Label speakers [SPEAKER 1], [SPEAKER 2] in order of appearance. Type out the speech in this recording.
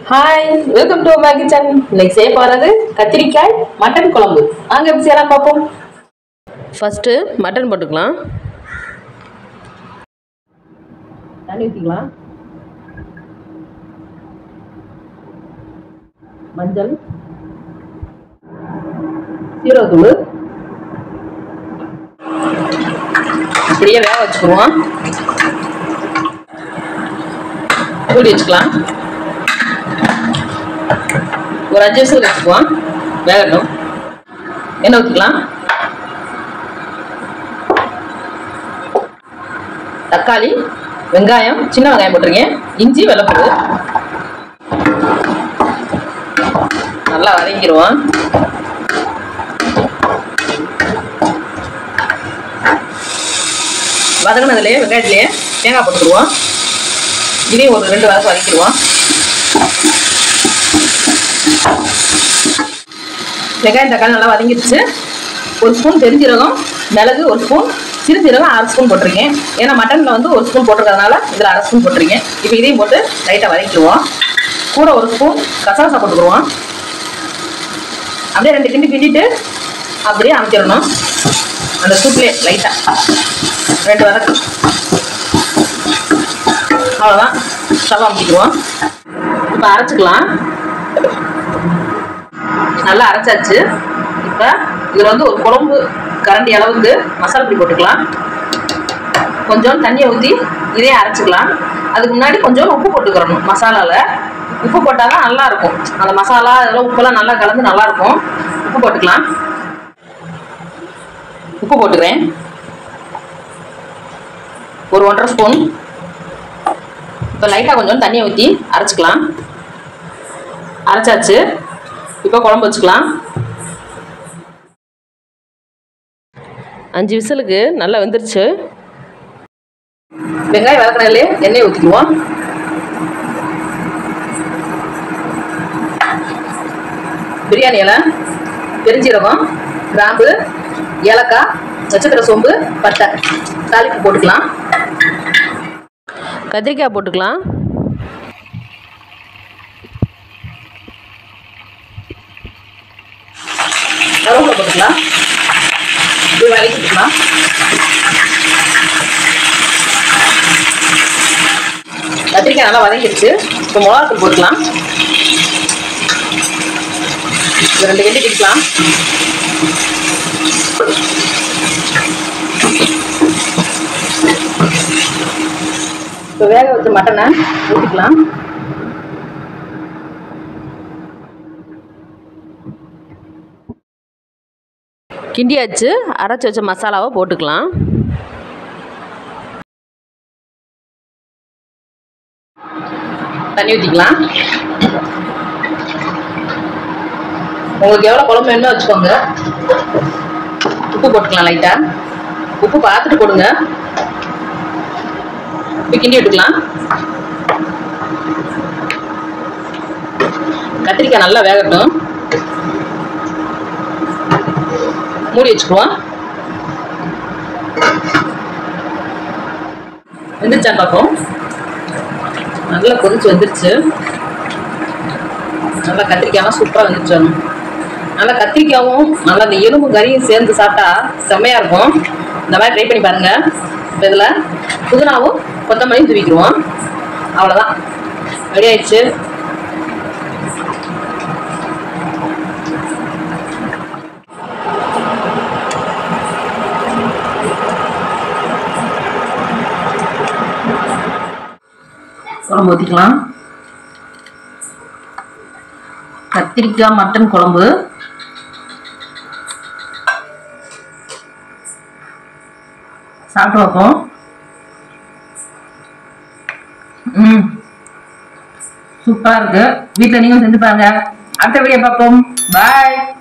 [SPEAKER 1] hi welcome to my kitchen இன்னைக்கு செய்ய போகிறது கத்திரிக்காய் மட்டன் குழம்பு வாங்க எப்படி செய்யலாம் பார்ப்போம் ஃபஸ்ட்டு மட்டன் போட்டுக்கலாம் தண்ணி ஊற்றிக்கலாம் மஞ்சள் சீரகத்தூள் அப்படியே வேக வச்சுக்குவோம் மூடி வச்சுக்கலாம் ஒரு அஞ்சு நிமிஷம் வச்சுக்குவோம் வேகட்டும் எண்ணெய் ஊற்றிக்கலாம் தக்காளி வெங்காயம் சின்ன வெங்காயம் போட்டிருக்கேன் இஞ்சி வெள்ளைப்பூடு நல்லா வதங்கிடுவோம் வதங்கினதுலேயே வெங்காயத்துலேயே தேங்காய் போட்டுருவோம் இதையும் ஒரு ரெண்டு வதக்கு வதக்கிடுவோம் வெங்காயம் தக்காளி நல்லா வதங்கிடுச்சு ஒரு ஸ்பூன் பெருஞ்சீரகம் மிளகு ஒரு ஸ்பூன் சிறுசீரகம் அரை ஸ்பூன் போட்டிருக்கேன் ஏன்னா மட்டனில் வந்து ஒரு ஸ்பூன் போட்டிருக்கிறதுனால இதில் அரை ஸ்பூன் போட்டிருக்கேன் இப்போ இதையும் போட்டு லைட்டாக வதக்கிடுவோம் கூட ஒரு ஸ்பூன் கசகசா போட்டுக்குருவோம் அப்படியே ரெண்டு கிண்டி கிண்டிட்டு அப்படியே அமைச்சிடணும் அந்த சூப்லேயே லைட்டாக ரெண்டு வதக்கு அவ்வளோதான் ஸ்டவ் அமைச்சிக்குவோம் இப்போ அரைச்சிக்கலாம் நல்லா அரைச்சாச்சு இப்போ இதில் வந்து ஒரு குழம்பு கரண்டி அளவுக்கு மசாலா பொடி போட்டுக்கலாம் கொஞ்சம் தண்ணியை ஊற்றி இதே அரைச்சிக்கலாம் அதுக்கு முன்னாடி கொஞ்சம் உப்பு போட்டுக்கிறணும் மசாலாவில் உப்பு போட்டால் தான் நல்லா இருக்கும் அந்த மசாலா இதெல்லாம் உப்பெல்லாம் நல்லா கலந்து நல்லா இருக்கும் உப்பு போட்டுக்கலாம் உப்பு போட்டுக்கிறேன் ஒரு ஒன்றரை ஸ்பூன் இப்போ லைட்டாக கொஞ்சம் தண்ணியை ஊற்றி அரைச்சிக்கலாம் அரைச்சாச்சு இப்போ குழம்பு வச்சுக்கலாம் அஞ்சு விசிலுக்கு நல்லா வெந்துருச்சு வெங்காயம் வதக்கினாலே எண்ணெய் ஊற்றிக்குவோம் பிரியாணி இலை பெருஞ்சீரகம் கிராம்பு ஏலக்காய் நட்சத்திர சோம்பு பட்டை தாளிப்பு போட்டுக்கலாம் கத்திரிக்காய் போட்டுக்கலாம் கருவேப்பிலை போட்டுக்கலாம் இப்படி வதக்கிட்டுக்கலாம் கத்திரிக்காய் நல்லா வதங்கிடுச்சு இப்போ மிளகாத்தூள் போட்டுக்கலாம் இது ரெண்டு கிண்டி கிட்டலாம் இப்போ வேக வச்ச மட்டனை ஊற்றிக்கலாம் கிண்டியாச்சு அரைச்சி வச்ச மசாலாவை போட்டுக்கலாம் தண்ணி ஊற்றிக்கலாம் உங்களுக்கு எவ்வளோ குழம்பு வேணுமோ வச்சுக்கோங்க உப்பு போட்டுக்கலாம் லைட்டாக உப்பு பார்த்துட்டு போடுங்க இப்போ கிண்டி விட்டுக்கலாம் கத்திரிக்காய் நல்லா வேகட்டும் மூடி வச்சுக்குவோம் வெந்துருச்சான்னு பார்ப்போம் நல்லா கொதிச்சு வந்துருச்சு நல்லா கத்திரிக்காயெல்லாம் சூப்பராக வந்துருச்சு நல்லா கத்திரிக்காயும் நல்லா இந்த எலும்பு கறியும் சேர்ந்து சாப்பிட்டா செம்மையாக இருக்கும் இந்த மாதிரி ட்ரை பண்ணி பாருங்கள் இப்போ இதில் புதினாவும் கொத்தமல்லியும் தூவிக்கிடுவோம் அவ்வளோதான் ரெடி ஆயிடுச்சு குழம்பு ஊற்றிக்கலாம் கத்திரிக்காய் மட்டன் குழம்பு சாப்பிட்டு வைப்போம் ம் சூப்பராக இருக்கு வீட்டில் நீங்களும் செஞ்சு பாருங்க அடுத்த வீடியோ பார்ப்போம் பாய்